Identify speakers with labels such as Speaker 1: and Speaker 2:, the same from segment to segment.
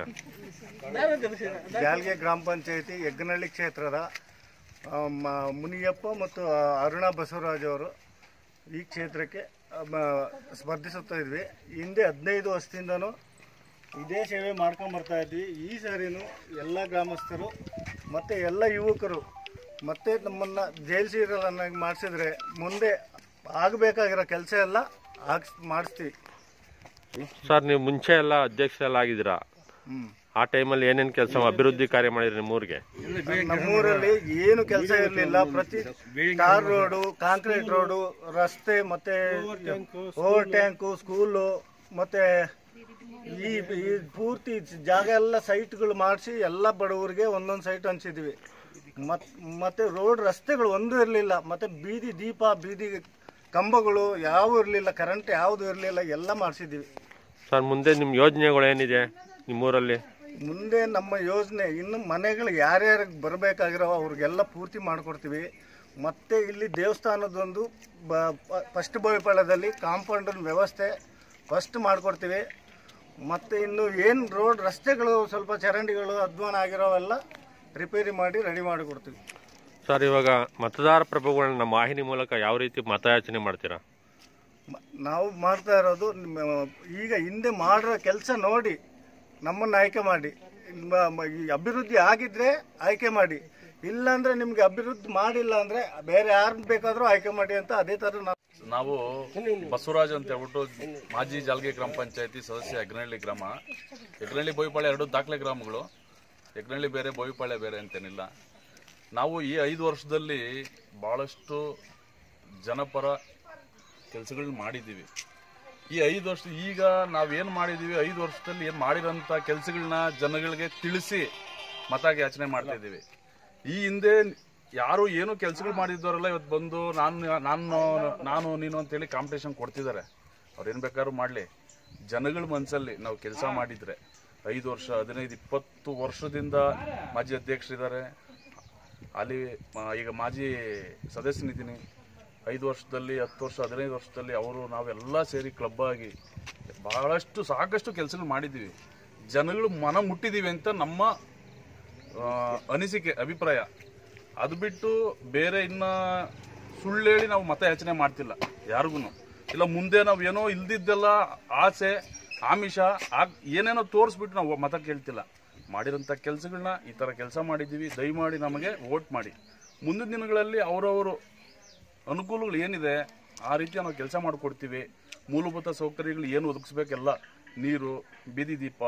Speaker 1: ಜಾಲ್ಗೆ ಗ್ರಾಮ ಪಂಚಾಯತಿ ಯಗ್ನಹಳ್ಳಿ ಕ್ಷೇತ್ರದ ಆ, ಮ- ಮುನಿಯಪ್ಪ ಮತ್ತು ಅರುಣಾ ಬಸವರಾಜ್ ಅವರು ಈ ಕ್ಷೇತ್ರಕ್ಕೆ ಆ, ಮ- ಸ್ಪರ್ಧಿಸುತ್ತಾ ಇದ್ವಿ ಹಿಂದೆ ಹದಿನೈದು ವರ್ಷದಿಂದನೂ ಇದೇ ಸೇವೆ ಮಾಡ್ಕೊಂಡ್ ಬರ್ತಾ ಇದ್ವಿ ಈ ಸಾರಿನೂ ಎಲ್ಲ ಗ್ರಾಮಸ್ಥರು ಮತ್ತು ಎಲ್ಲ ಯುವಕರು ಮತ್ತೆ ನಮ್ಮನ್ನು ಜೈಲ್ ಸೀರಲನ್ನಾಗಿ ಮಾಡಿಸಿದ್ರೆ ಮುಂದೆ ಆಗಬೇಕಾಗಿರೋ ಕೆಲಸ ಎಲ್ಲ ಆಗ್ ಮಾಡಿಸ್ತೀವಿ
Speaker 2: ಸರ್ ನೀವು ಮುಂಚೆ ಎಲ್ಲ ಅಧ್ಯಕ್ಷ ಎಲ್ಲ ಆಗಿದ್ದೀರಾ
Speaker 1: ಹ್ಞೂ
Speaker 2: ಆ ಟೈಮಲ್ಲಿ ಏನೇನು ಕೆಲಸ ಅಭಿವೃದ್ಧಿ ಕಾರ್ಯ ಮಾಡಿದ್ರಿ ನಿಮ್ಮೂರಿಗೆ
Speaker 1: ನಮ್ಮೂರಲ್ಲಿ ಏನು ಕೆಲಸ ಇರಲಿಲ್ಲ ಪ್ರತಿ ಟಾರ್ ರೋಡು ಕಾಂಕ್ರೀಟ್ ರೋಡು ರಸ್ತೆ ಮತ್ತೆ ಓವರ್ ಟ್ಯಾಂಕು ಸ್ಕೂಲು ಮತ್ತೆ ಈ ಈ ಪೂರ್ತಿ ಜಾಗ ಎಲ್ಲ ಸೈಟ್ಗಳು ಮಾಡಿಸಿ ಎಲ್ಲ ಬಡವರಿಗೆ ಒಂದೊಂದು ಸೈಟ್ ಹಂಚಿದ್ವಿ ಮತ್ ಮತ್ತೆ ರೋಡ್ ರಸ್ತೆಗಳು ಒಂದು ಇರಲಿಲ್ಲ ಮತ್ತೆ ಬೀದಿ ದೀಪ ಬೀದಿ ಕಂಬಗಳು ಯಾವ ಇರಲಿಲ್ಲ ಕರೆಂಟ್ ಯಾವುದು ಇರಲಿಲ್ಲ ಎಲ್ಲ ಮಾಡಿಸಿದ್ವಿ
Speaker 2: ಸರ್ ಮುಂದೆ ನಿಮ್ಮ ಯೋಜನೆಗಳು ಏನಿದೆ ನಿಮ್ಮೂರಲ್ಲಿ
Speaker 1: ಮುಂದೆ ನಮ್ಮ ಯೋಜನೆ ಇನ್ನು ಮನೆಗಳು ಯಾರ್ಯಾರಿಗೆ ಬರಬೇಕಾಗಿರೋ ಅವ್ರಿಗೆಲ್ಲ ಪೂರ್ತಿ ಮಾಡಿಕೊಡ್ತೀವಿ ಮತ್ತೆ ಇಲ್ಲಿ ದೇವಸ್ಥಾನದೊಂದು ಬ ಫಸ್ಟ್ ಬೋಯಿಪಾಳ್ಯದಲ್ಲಿ ಕಾಂಪೌಂಡರ್ ವ್ಯವಸ್ಥೆ ಫಸ್ಟ್ ಮಾಡಿಕೊಡ್ತೀವಿ ಮತ್ತು ಇನ್ನು ಏನು ರೋಡ್ ರಸ್ತೆಗಳು ಸ್ವಲ್ಪ ಚರಂಡಿಗಳು ಅಧ್ವಾನ ಆಗಿರೋವೆಲ್ಲ ರಿಪೇರಿ ಮಾಡಿ ರೆಡಿ ಮಾಡಿಕೊಡ್ತೀವಿ
Speaker 2: ಸರ್ ಇವಾಗ ಮತದಾರ ಪ್ರಭುಗಳನ್ನ ನಮ್ಮ ವಾಹಿನಿ ಮೂಲಕ ಯಾವ ರೀತಿ ಮತಯಾಚನೆ ಮಾಡ್ತೀರಾ
Speaker 1: ಮ- ನಾವು ಮಾಡ್ತಾ ಇರೋದು ನಿಮ್ಮ- ಈಗ ಹಿಂದೆ ಮಾಡಿರೋ ಕೆಲಸ ನೋಡಿ ನಮ್ಮನ್ನು ಆಯ್ಕೆ ಮಾಡಿ ಮ- ಮ- ಈ ಅಭಿವೃದ್ಧಿ ಆಗಿದ್ರೆ ಆಯ್ಕೆ ಮಾಡಿ ಇಲ್ಲಾಂದ್ರೆ ನಿಮ್ಗೆ ಅಭಿವೃದ್ಧಿ ಮಾಡಿಲ್ಲ ಅಂದ್ರೆ ಬೇರೆ ಯಾರು ಬೇಕಾದ್ರೂ ಆಯ್ಕೆ ಮಾಡಿ ಅಂತ ಅದೇ ತರ ನಾವು
Speaker 3: ನಾವು ಬಸವರಾಜ್ ಅಂತ ಹೇಳ್ಬಿಟ್ಟು ಮಾಜಿ ಜಾಲ್ಗೆ ಗ್ರಾಮ ಪಂಚಾಯತಿ ಸದಸ್ಯ ಯಗ್ನಹಳ್ಳಿ ಗ್ರಾಮ ಯಗ್ನಹಳ್ಳಿ ಬೋಯಿಪಾಳ್ಯ ಎರಡು ದಾಖಲೆ ಗ್ರಾಮಗಳು ಯಗ್ನಹಳ್ಳಿ ಬೇರೆ ಬೋಯಿಪಾಳ್ಯ ಬೇರೆ ಅಂತೇನಿಲ್ಲ ನಾವು ಈ ಐದು ವರ್ಷದಲ್ಲಿ ಬಹಳಷ್ಟು ಜನಪರ ಕೆಲಸಗಳನ್ನ ಮಾಡಿದ್ದೀವಿ ಈ ಐದು ವರ್ಷ ಈಗ ನಾವೇನು ಮಾಡಿದ್ದೀವಿ ಐದು ವರ್ಷದಲ್ಲಿ ಏನು ಮಾಡಿರೋಂಥ ಕೆಲಸಗಳನ್ನ ಜನಗಳಿಗೆ ತಿಳಿಸಿ ಮತ ಯಾಚನೆ ಮಾಡ್ತಾ ಇದ್ದೀವಿ ಈ ಹಿಂದೆ ಯಾರು ಏನು ಕೆಲಸಗಳು ಮಾಡಿದ್ದವರೆಲ್ಲ ಇವತ್ತು ಬಂದು ನಾನು ನಾನು ನಾನು ನೀನು ಅಂತೇಳಿ ಕಾಂಪಿಟೇಷನ್ ಕೊಡ್ತಿದ್ದಾರೆ ಅವ್ರು ಏನು ಬೇಕಾದ್ರೂ ಮಾಡಲಿ ಜನಗಳ ಮನಸ್ಸಲ್ಲಿ ನಾವು ಕೆಲಸ ಮಾಡಿದ್ರೆ ಐದು ವರ್ಷ ಹದಿನೈದು ಇಪ್ಪತ್ತು ವರ್ಷದಿಂದ ಮಾಜಿ ಅಧ್ಯಕ್ಷರಿದ್ದಾರೆ ಅಲ್ಲಿ ಮ- ಈಗ ಮಾಜಿ ಸದಸ್ಯನಿದ್ದೀನಿ ಐದು ವರ್ಷದಲ್ಲಿ ಹತ್ತು ವರ್ಷ ಹದಿನೈದು ವರ್ಷದಲ್ಲಿ ಅವರು ನಾವೆಲ್ಲ ಸೇರಿ ಕ್ಲಬ್ ಆಗಿ ಬಹಳಷ್ಟು ಸಾಕಷ್ಟು ಕೆಲಸಗಳು ಮಾಡಿದ್ದೀವಿ ಜನಗಳು ಮನ ಮುಟ್ಟಿದ್ದೀವಿ ಅಂತ ನಮ್ಮ ಆ, ಅನಿಸಿಕೆ ಅಭಿಪ್ರಾಯ ಅದು ಬಿಟ್ಟು ಬೇರೆ ಇನ್ನ ಸುಳ್ಳು ಹೇಳಿ ನಾವು ಮತ ಯಾಚನೆ ಮಾಡ್ತಿಲ್ಲ ಯಾರಿಗೂ ಇಲ್ಲ ಮುಂದೆ ನಾವು ಏನೋ ಇಲ್ದಿದ್ದೆಲ್ಲ ಆಸೆ ಆಮಿಷ ಆಗ್ ಏನೇನೋ ತೋರಿಸ್ಬಿಟ್ಟು ನಾವು ಮತ ಕೇಳ್ತಿಲ್ಲ ಮಾಡಿರೋಂಥ ಕೆಲಸಗಳನ್ನ ಈ ಥರ ಕೆಲಸ ಮಾಡಿದ್ದೀವಿ ದಯಮಾಡಿ ನಮಗೆ ವೋಟ್ ಮಾಡಿ ಮುಂದಿನ ದಿನಗಳಲ್ಲಿ ಅವರವರು ಅನುಕೂಲಗಳು ಏನಿದೆ ಆ ರೀತಿ ನಾವು ಕೆಲಸ ಮಾಡಿಕೊಡ್ತೀವಿ ಮೂಲಭೂತ ಸೌಕರ್ಯಗಳು ಏನು ಒದಗಿಸ್ಬೇಕೆಲ್ಲ ನೀರು ಬೀದಿ ದೀಪ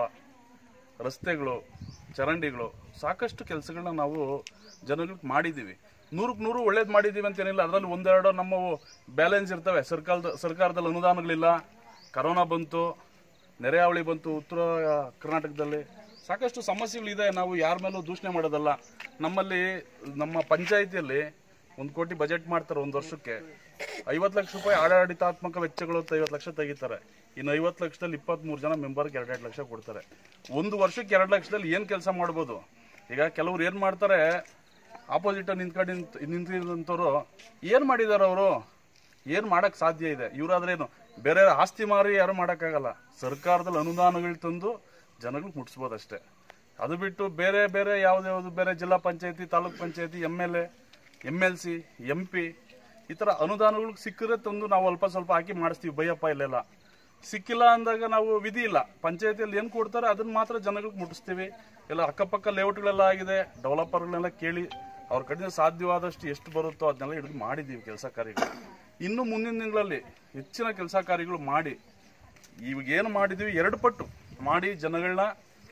Speaker 3: ರಸ್ತೆಗಳು ಚರಂಡಿಗಳು ಸಾಕಷ್ಟು ಕೆಲಸಗಳನ್ನ ನಾವು ಜನಗಳಿಗೆ ಮಾಡಿದ್ದೀವಿ ನೂರಕ್ಕೆ ನೂರು ಒಳ್ಳೇದು ಮಾಡಿದ್ದೀವಿ ಅಂತೇನಿಲ್ಲ ಅದರಲ್ಲಿ ಒಂದೆರಡು ನಮ್ಮ ಬ್ಯಾಲೆನ್ಸ್ ಇರ್ತವೆ ಸರ್ಕಾರದ ಸರ್ಕಾರದಲ್ಲಿ ಅನುದಾನಗಳಿಲ್ಲ ಕರೋನಾ ಬಂತು ನೆರೆಹಾವಳಿ ಬಂತು ಉತ್ತರ ಕರ್ನಾಟಕದಲ್ಲಿ ಸಾಕಷ್ಟು ಸಮಸ್ಯೆಗಳಿದೆ ನಾವು ಯಾರ ಮೇಲೂ ದೂಷಣೆ ಮಾಡೋದಲ್ಲ ನಮ್ಮಲ್ಲಿ ನಮ್ಮ ಪಂಚಾಯಿತಿಯಲ್ಲಿ ಒಂದು ಕೋಟಿ ಬಜೆಟ್ ಮಾಡ್ತಾರೆ ಒಂದು ವರ್ಷಕ್ಕೆ ಐವತ್ತು ಲಕ್ಷ ರೂಪಾಯಿ ಆಡಳಿತಾತ್ಮಕ ವೆಚ್ಚಗಳು ಅಂತ ಐವತ್ತು ಲಕ್ಷ ತೆಗಿತಾರೆ ಇನ್ನು ಐವತ್ತು ಲಕ್ಷದಲ್ಲಿ ಇಪ್ಪತ್ತ್ಮೂರು ಜನ ಮೆಂಬರ್ಗೆ ಎರಡೆರಡು ಲಕ್ಷ ಕೊಡ್ತಾರೆ ಒಂದು ವರ್ಷಕ್ಕೆ ಎರಡು ಲಕ್ಷದಲ್ಲಿ ಏನು ಕೆಲಸ ಮಾಡ್ಬೋದು ಈಗ ಕೆಲವ್ರು ಏನು ಮಾಡ್ತಾರೆ ಆಪೋಸಿಟ್ ನಿಂತ್ಕೊಂಡು ನಿಂತ್ ನಿಂತಿರೋಂಥವ್ರು ಏನು ಮಾಡಿದಾರೆ ಅವರು ಏನು ಮಾಡಕ್ ಸಾಧ್ಯ ಇದೆ ಇವರಾದ್ರೇನು ಬೇರೆ ಆಸ್ತಿ ಮಾರಿ ಯಾರು ಮಾಡೋಕ್ಕಾಗಲ್ಲ ಸರ್ಕಾರದಲ್ಲಿ ಅನುದಾನಗಳು ತಂದು ಜನಗಳಿಗೆ ಮುಟ್ಸ್ಬೋದು ಅಷ್ಟೇ ಅದು ಬಿಟ್ಟು ಬೇರೆ ಬೇರೆ ಯಾವ್ದು ಬೇರೆ ಜಿಲ್ಲಾ ಪಂಚಾಯತಿ ತಾಲೂಕ್ ಪಂಚಾಯತಿ M L A M L C M P ಈ ಥರ ಅನುದಾನಗಳು ಸಿಕ್ಕಿದ್ರೆ ತಂದು ನಾವು ಅಲ್ಪ ಸ್ವಲ್ಪ ಹಾಕಿ ಮಾಡಿಸ್ತೀವಿ ಬೈಯಪ್ಪ ಇಲ್ಲೆಲ್ಲ ಸಿಕ್ಕಿಲ್ಲ ಅಂದಾಗ ನಾವು ವಿಧಿ ಇಲ್ಲ ಪಂಚಾಯತಿಯಲ್ಲಿ ಏನು ಕೊಡ್ತಾರೆ ಅದನ್ನ ಮಾತ್ರ ಜನಗಳಿಗೆ ಮುಟ್ಟಿಸ್ತೀವಿ ಎಲ್ಲ ಅಕ್ಕಪಕ್ಕ ಲೇಔಟ್ಗಳೆಲ್ಲ ಆಗಿದೆ ಡೆವಲಪರ್ಗಳನ್ನೆಲ್ಲ ಕೇಳಿ ಅವ್ರ ಕಡೆಯಿಂದ ಸಾಧ್ಯವಾದಷ್ಟು ಎಷ್ಟು ಬರುತ್ತೋ ಅದನ್ನೆಲ್ಲ ಹಿಡಿದು ಮಾಡಿದ್ದೀವಿ ಕೆಲಸ ಕಾರ್ಯಗಳು ಇನ್ನು ಮುಂದಿನ ದಿನಗಳಲ್ಲಿ ಹೆಚ್ಚಿನ ಕೆಲಸ ಕಾರ್ಯಗಳು ಮಾಡಿ ಇವಾಗ ಏನು ಮಾಡಿದ್ದೀವಿ ಎರಡು ಪಟ್ಟು ಮಾಡಿ ಜನಗಳನ್ನ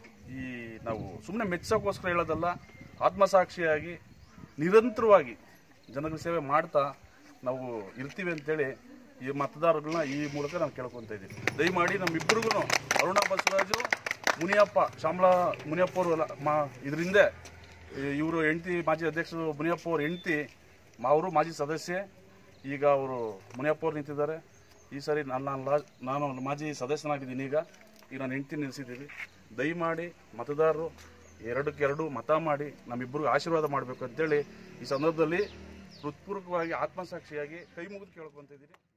Speaker 3: ಈ ನಾವು ಸುಮ್ಮನೆ ಮೆಚ್ಚೋಕ್ಕೋಸ್ಕರ ಹೇಳೋದಲ್ಲ ಆತ್ಮಸಾಕ್ಷಿಯಾಗಿ ನಿರಂತರವಾಗಿ ಜನಗಳ ಸೇವೆ ಮಾಡ್ತಾ ನಾವು ಇರ್ತೀವಿ ಅಂತೇಳಿ ಈ ಮತದಾರಗಳನ್ನ ಈ ಮೂಲಕ ನಾನು ಕೇಳ್ಕೊತಾ ಇದ್ದೀನಿ ದಯಮಾಡಿ ನಮ್ಮಿಬ್ಬರಿಗೂ ಅರುಣ ಬಸವರಾಜು ಮುನಿಯಪ್ಪ ಶ್ಯಾಮಲಾ ಮುನಿಯಪ್ಪ ಅವರು ಅಲ್ಲ ಮಾ ಇದರಿಂದ ಇವರು ಹೆಂಡತಿ ಮಾಜಿ ಅಧ್ಯಕ್ಷರು ಮುನಿಯಪ್ಪ ಅವ್ರ ಹೆಂಡತಿ ಅವರು ಮಾಜಿ ಸದಸ್ಯೆ ಈಗ ಅವರು ಮುನಿಯಪ್ಪ ಅವ್ರು ನಿಂತಿದ್ದಾರೆ ಈ ಸಾರಿ ನಾನು ನಾನು ಲಾ ನಾನು ಮಾಜಿ ಸದಸ್ಯನಾಗಿದ್ದೀನಿ ಈಗ ಈಗ ನಾನು ಹೆಂಡತಿ ನಿಲ್ಲಿಸಿದ್ದೀವಿ ದಯಮಾಡಿ ಮತದಾರರು ಎರಡಕ್ಕೆ ಎರಡು ಮತ ಮಾಡಿ ನಮ್ಮಿಬ್ಬರಿಗೂ ಆಶೀರ್ವಾದ ಮಾಡಬೇಕು ಅಂತೇಳಿ ಈ ಸಂದರ್ಭದಲ್ಲಿ ಹೃತ್ಪೂರ್ವಕವಾಗಿ ಆತ್ಮಸಾಕ್ಷಿಯಾಗಿ ಕೈ ಮುಗಿದು ಕೇಳ್ಕೊತಿದ್ದೀನಿ